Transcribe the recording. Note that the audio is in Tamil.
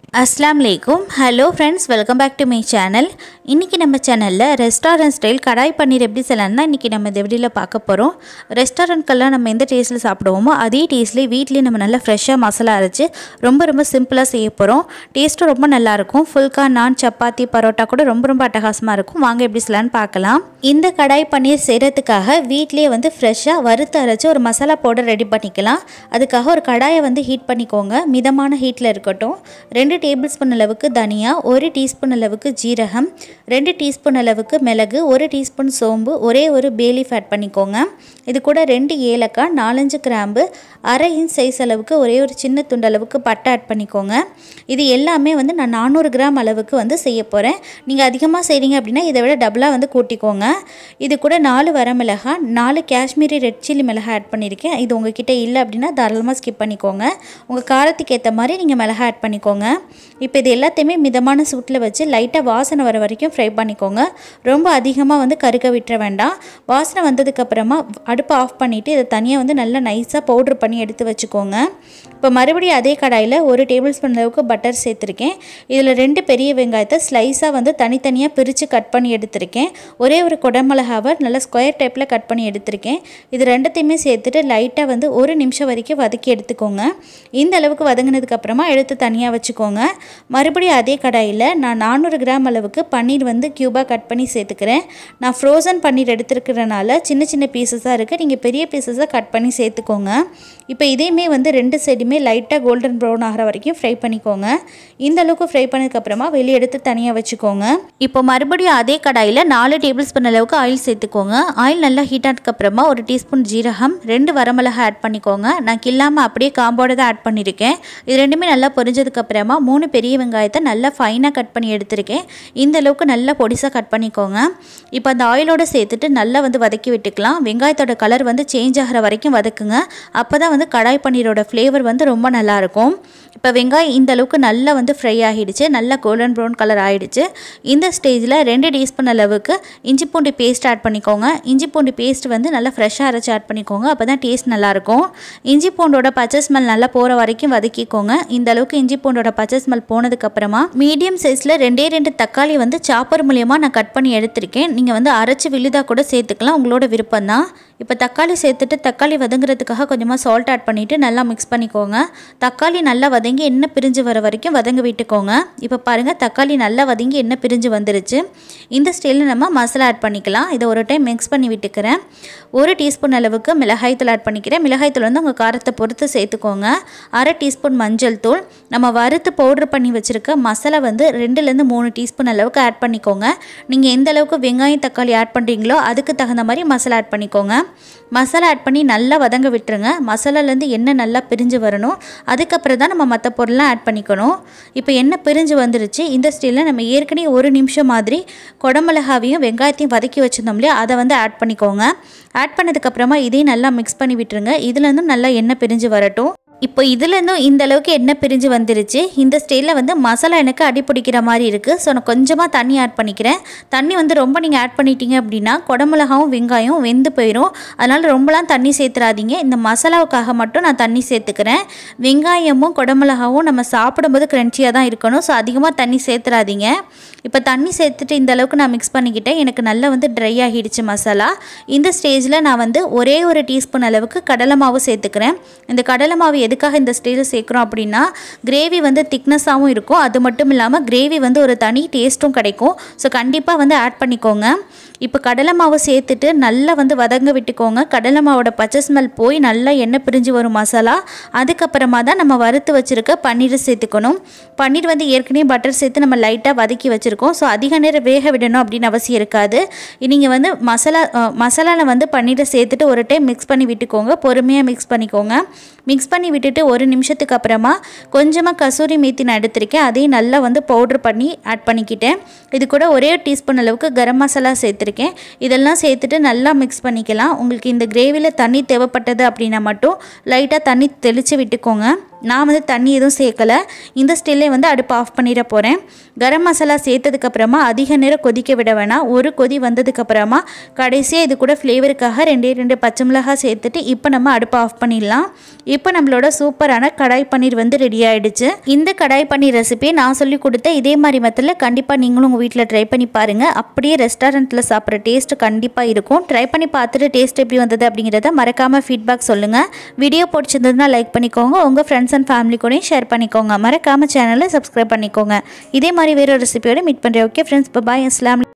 அஸ்லாம் வலைக்கும் hello friends welcome back to my channel இன்றைக்கி நம்ம சேனலில் ரெஸ்டாரண்ட் ஸ்டைல் கடாய் பன்னீர் எப்படி செய்யலாம் தான் இன்றைக்கி நம்ம இந்த வீடியோவில் பார்க்க போகிறோம் ரெஸ்டாரண்ட்கெல்லாம் நம்ம எந்த டேஸ்ட்டில் சாப்பிடுவோமோ அதே டேஸ்ட்லேயே வீட்லேயே நம்ம நல்லா ஃப்ரெஷ்ஷாக மசாலா அரைச்சி ரொம்ப ரொம்ப சிம்பிளாக செய்ய போகிறோம் டேஸ்ட்டும் ரொம்ப நல்லாயிருக்கும் ஃபுல்கா நான் சப்பாத்தி பரோட்டா கூட ரொம்ப ரொம்ப அட்டகாசமாக இருக்கும் வாங்க எப்படி செய்யலான்னு பார்க்கலாம் இந்த கடாய் பன்னீர் செய்கிறதுக்காக வீட்லேயே வந்து ஃப்ரெஷ்ஷாக வறுத்து அரைச்சி ஒரு மசாலா பவுடர் ரெடி பண்ணிக்கலாம் அதுக்காக ஒரு கடாயை வந்து ஹீட் பண்ணிக்கோங்க மிதமான ஹீட்டில் இருக்கட்டும் ரெண்டு டேபிள் ஸ்பூன் அளவுக்கு தனியா ஒரு டீஸ்பூன் அளவுக்கு ஜீரகம் ரெண்டு டீஸ்பூன் அளவுக்கு மிளகு ஒரு டீஸ்பூன் சோம்பு ஒரே ஒரு பேலீஃப் ஆட் பண்ணிக்கோங்க இது கூட ரெண்டு ஏலக்காய் நாலஞ்சு கிராம்பு அரை இன்ச் சைஸ் அளவுக்கு ஒரே ஒரு சின்ன துண்டு அளவுக்கு பட்டை ஆட் பண்ணிக்கோங்க இது எல்லாமே வந்து நான் நானூறு கிராம் அளவுக்கு வந்து செய்ய போகிறேன் நீங்கள் அதிகமாக செய்கிறீங்க அப்படின்னா இதை விட டபுளாக வந்து கூட்டிக்கோங்க இது கூட நாலு வரமிளகாய் நாலு காஷ்மீரி ரெட் சில்லி மிளகாய் ஆட் பண்ணியிருக்கேன் இது உங்ககிட்ட இல்லை அப்படின்னா தாராளமாக ஸ்கிப் பண்ணிக்கோங்க உங்கள் காரத்துக்கு ஏற்ற மாதிரி நீங்கள் மிளகாய் ஆட் பண்ணிக்கோங்க இப்போ இது எல்லாத்தையுமே மிதமான சூட்டில் வச்சு லைட்டாக வாசனை வர வரைக்கும் ஃப்ரை பண்ணிக்கோங்க ரொம்ப அதிகமாக வந்து கருக்க விட்டுற வேண்டாம் வாசனை வந்ததுக்கப்புறமா அடுப்பை ஆஃப் பண்ணிவிட்டு இதை தனியாக வந்து நல்லா நைஸாக பவுட்ரு பண்ணி எடுத்து வச்சுக்கோங்க இப்போ மறுபடியும் அதே கடாயில் ஒரு டேபிள் ஸ்பூன் அளவுக்கு பட்டர் சேர்த்துருக்கேன் இதில் ரெண்டு பெரிய வெங்காயத்தை ஸ்லைஸாக வந்து தனித்தனியாக பிரித்து கட் பண்ணி எடுத்திருக்கேன் ஒரே ஒரு குடமிளகாவை நல்லா ஸ்கொயர் டைப்பில் கட் பண்ணி எடுத்திருக்கேன் இது ரெண்டுத்தையுமே சேர்த்துட்டு லைட்டாக வந்து ஒரு நிமிஷம் வரைக்கும் வதக்கி எடுத்துக்கோங்க இந்த அளவுக்கு வதங்கினதுக்கப்புறமா எடுத்து தனியாக வச்சுக்கோங்க மறுபடியும் அதே கடாயில் நான் நானூறு கிராம் அளவுக்கு பன்னீர் வந்து க்யூபாக கட் பண்ணி சேர்த்துக்கிறேன் நான் ஃப்ரோசன் பன்னீர் எடுத்துருக்கிறனால சின்ன சின்ன பீசஸாக இருக்குது நீங்கள் பெரிய பீசஸாக கட் பண்ணி சேர்த்துக்கோங்க இப்போ இதையுமே வந்து ரெண்டு சைடுமே லைட்டாக கோல்டன் ப்ரௌன் ஆகிற வரைக்கும் ஃப்ரை பண்ணிக்கோங்க இந்த அளவுக்கு ஃப்ரை பண்ணதுக்கப்புறமா வெளியே எடுத்து தனியாக வச்சுக்கோங்க இப்போ மறுபடியும் அதே கடாயில் நாலு டேபிள் ஸ்பூன் அளவுக்கு ஆயில் சேர்த்துக்கோங்க ஆயில் நல்லா ஹீட் ஆனதுக்கப்புறமா ஒரு டீஸ்பூன் ஜீரகம் ரெண்டு வரமிளகாய் ஆட் பண்ணிக்கோங்க நான் கில்லாமல் அப்படியே காம்போட தான் ஆட் பண்ணியிருக்கேன் இது ரெண்டுமே நல்லா பொரிஞ்சதுக்கப்புறமா மூணு பெரிய வெங்காயத்தை நல்லா ஃபைனாக கட் பண்ணி எடுத்திருக்கேன் இந்த அளவுக்கு நல்லா பொடிசாக கட் பண்ணிக்கோங்க இப்போ அந்த ஆயிலோட சேர்த்துட்டு நல்லா வந்து வதக்கி விட்டுக்கலாம் வெங்காயத்தோட கலர் வந்து சேஞ்ச் ஆகிற வரைக்கும் வதக்குங்க அப்போ தான் வந்து கடாய் பன்னீரோட ஃப்ளேவர் வந்து ரொம்ப நல்லாயிருக்கும் இப்போ வெங்காயம் இந்த அளவுக்கு நல்லா வந்து ஃப்ரை ஆகிடுச்சு நல்லா கோல்டன் ப்ரௌன் கலர் ஆகிடுச்சு இந்த ஸ்டேஜில் ரெண்டு டீஸ்பூன் அளவுக்கு இஞ்சி பூண்டு பேஸ்ட் ஆட் பண்ணிக்கோங்க இஞ்சி பூண்டு பேஸ்ட் வந்து நல்லா ஃப்ரெஷ்ஷாக அரைச்சி ஆட் பண்ணிக்கோங்க அப்போ தான் டேஸ்ட் நல்லாயிருக்கும் இஞ்சி பூண்டோட பச்சை ஸ்மெல் நல்லா போகிற வரைக்கும் வதக்கிக்கோங்க இந்த அளவுக்கு இஞ்சி பூண்டோட பச்சை ஸ்மெல் போனதுக்கப்புறமா மீடியம் சைஸில் ரெண்டே ரெண்டு தக்காளி வந்து சாப்பர் மூலியமாக நான் கட் பண்ணி எடுத்திருக்கேன் நீங்கள் வந்து அரைச்சி விழுதாக கூட சேர்த்துக்கலாம் உங்களோட விருப்பம் தான் இப்போ தக்காளி சேர்த்துட்டு தக்காளி வதங்குறதுக்காக கொஞ்சமாக சால்ட் ஆட் பண்ணிவிட்டு நல்லா மிக்ஸ் பண்ணிக்கோங்க தக்காளி நல்லா வதங்கி எண்ணெய் பிரிஞ்சு வர வரைக்கும் வதங்க விட்டுக்கோங்க இப்போ பாருங்கள் தக்காளி நல்லா வதங்கி எண்ணெய் பிரிஞ்சு வந்துருச்சு இந்த ஸ்டைலில் நம்ம மசாலா ஆட் பண்ணிக்கலாம் இதை ஒரு டைம் மிக்ஸ் பண்ணி விட்டுக்கிறேன் ஒரு டீஸ்பூன் அளவுக்கு மிளகாய்த்தூள் ஆட் பண்ணிக்கிறேன் மிளகாய்த்தூள் வந்து உங்கள் காரத்தை பொறுத்து சேர்த்துக்கோங்க அரை டீஸ்பூன் மஞ்சள் தூள் நம்ம வறுத்து பவுடர் பண்ணி வச்சுருக்க மசாலா வந்து ரெண்டுலேருந்து மூணு டீஸ்பூன் அளவுக்கு ஆட் பண்ணிக்கோங்க நீங்கள் எந்த அளவுக்கு வெங்காயம் தக்காளி ஆட் பண்ணுறீங்களோ அதுக்கு தகுந்த மாதிரி மசாலா ஆட் பண்ணிக்கோங்க மசாலா ஆட் பண்ணி நல்லா வதங்க விட்டுருங்க மசாலாலேருந்து எண்ணெய் நல்லா பிரிஞ்சு வரணும் அதுக்கப்புறம் தான் நம்ம மற்ற பொருள்லாம் ஆட் பண்ணிக்கணும் இப்போ எண்ணெய் பிரிஞ்சு வந்துருச்சு இந்த ஸ்டைலில் நம்ம ஏற்கனவே ஒரு நிமிஷம் மாதிரி குடமிளகாவையும் வெங்காயத்தையும் வதக்கி வச்சுருந்தோம் இல்லையா அதை வந்து ஆட் பண்ணிக்கோங்க ஆட் பண்ணதுக்கப்புறமா இதையும் நல்லா மிக்ஸ் பண்ணி விட்டுருங்க இதுலேருந்தும் நல்லா எண்ணெய் பிரிஞ்சு வரட்டும் இப்போ இதுலேருந்தும் இந்த அளவுக்கு எண்ணெய் பிரிஞ்சு வந்துருச்சு இந்த ஸ்டேஜில் வந்து மசாலா எனக்கு அடி பிடிக்கிற மாதிரி இருக்குது ஸோ நான் கொஞ்சமாக தண்ணி ஆட் பண்ணிக்கிறேன் தண்ணி வந்து ரொம்ப நீங்கள் ஆட் பண்ணிட்டீங்க அப்படின்னா குடமிளகாவும் வெங்காயம் வெந்து போயிடும் அதனால் ரொம்பலாம் தண்ணி சேர்த்துறாதீங்க இந்த மசாலாவுக்காக மட்டும் நான் தண்ணி சேர்த்துக்கிறேன் வெங்காயமும் குடமிளகாவும் நம்ம சாப்பிடும்போது க்ரன்ச்சியாக தான் இருக்கணும் ஸோ அதிகமாக தண்ணி சேர்த்துறாதீங்க இப்போ தண்ணி சேர்த்துட்டு இந்த அளவுக்கு நான் மிக்ஸ் பண்ணிக்கிட்டேன் எனக்கு நல்லா வந்து ட்ரை ஆகிடுச்சு மசாலா இந்த ஸ்டேஜில் நான் வந்து ஒரே ஒரு டீஸ்பூன் அளவுக்கு கடலை மாவு சேர்த்துக்கிறேன் இந்த கடலை மாவு எதுக்காக இந்த ஸ்டேஜில் சேர்க்குறோம் அப்படின்னா கிரேவி வந்து திக்னஸாகவும் இருக்கும் அது மட்டும் இல்லாமல் கிரேவி வந்து ஒரு தனி டேஸ்ட்டும் கிடைக்கும் ஸோ கண்டிப்பாக வந்து ஆட் பண்ணிக்கோங்க இப்போ கடலை மாவு சேர்த்துட்டு நல்லா வந்து வதங்க விட்டுக்கோங்க கடலை மாவோட பச்சை ஸ்மெல் போய் நல்லா எண்ணெய் பிரிஞ்சு வரும் மசாலா அதுக்கப்புறமா தான் நம்ம வறுத்து வச்சுருக்க பன்னீரை சேர்த்துக்கணும் பன்னீர் வந்து ஏற்கனவே பட்டர் சேர்த்து நம்ம லைட்டாக வதக்கி வச்சுருக்கோம் ஸோ அதிக நேரம் வேக விடணும் அப்படின்னு அவசியம் இருக்காது நீங்கள் வந்து மசாலா மசாலாவில் வந்து பன்னீரை சேர்த்துட்டு ஒரு டைம் மிக்ஸ் பண்ணி விட்டுக்கோங்க பொறுமையாக மிக்ஸ் பண்ணிக்கோங்க மிக்ஸ் பண்ணி விட்டுட்டு ஒரு நிமிஷத்துக்கு அப்புறமா கொஞ்சமாக கசூரி மேத்தி நான் எடுத்திருக்கேன் அதையும் நல்லா வந்து பவுட்ரு பண்ணி ஆட் பண்ணிக்கிட்டேன் இது கூட ஒரே டீஸ்பூன் அளவுக்கு கரம் மசாலா சேர்த்துருக்கேன் இதெல்லாம் சேர்த்துட்டு நல்லா மிக்ஸ் பண்ணிக்கலாம் உங்களுக்கு இந்த கிரேவியில் தண்ணி தேவைப்பட்டது அப்படின்னா மட்டும் லைட்டாக தண்ணி தெளித்து விட்டுக்கோங்க நான் வந்து தண்ணி எதுவும் சேர்க்கலை இந்த ஸ்டெல்லே வந்து அடுப்பு ஆஃப் பண்ணிட போகிறேன் கரம் மசாலா சேர்த்ததுக்கப்புறமா அதிக நேரம் கொதிக்க விட வேணாம் ஒரு கொதி வந்ததுக்கப்புறமா கடைசியாக இது கூட ஃப்ளேவருக்காக ரெண்டே ரெண்டு பச்சை மிளகாய் சேர்த்துட்டு இப்போ நம்ம அடுப்பை ஆஃப் பண்ணிடலாம் இப்போ நம்மளோட சூப்பரான கடாய் பன்னீர் வந்து ரெடி ஆயிடுச்சு இந்த கடாய் பன்னீர் ரெசிபியை நான் சொல்லி கொடுத்த இதே மாதிரி மெத்தடில் கண்டிப்பாக நீங்களும் உங்கள் வீட்டில் ட்ரை பண்ணி பாருங்கள் அப்படியே ரெஸ்டாரண்ட்டில் சாப்பிட்ற டேஸ்ட் கண்டிப்பாக இருக்கும் ட்ரை பண்ணி பார்த்துட்டு டேஸ்ட் எப்படி வந்தது அப்படிங்கிறத மறக்காமல் ஃபீட்பேக் சொல்லுங்கள் வீடியோ பிடிச்சிருந்ததுன்னா லைக் பண்ணிக்கோங்க உங்கள் ஃப்ரெண்ட்ஸ் அண்ட் ஃபேமிலி கூடயும் ஷேர் பண்ணிக்கோங்க மறக்காமல் சேனலை சப்ஸ்கிரைப் பண்ணிக்கோங்க இதே மாதிரி வேறு ரெசிபியோட மீட் பண்ணுறேன் ஓகே ஃப்ரெண்ட்ஸ் பாய் அஸ்லாம்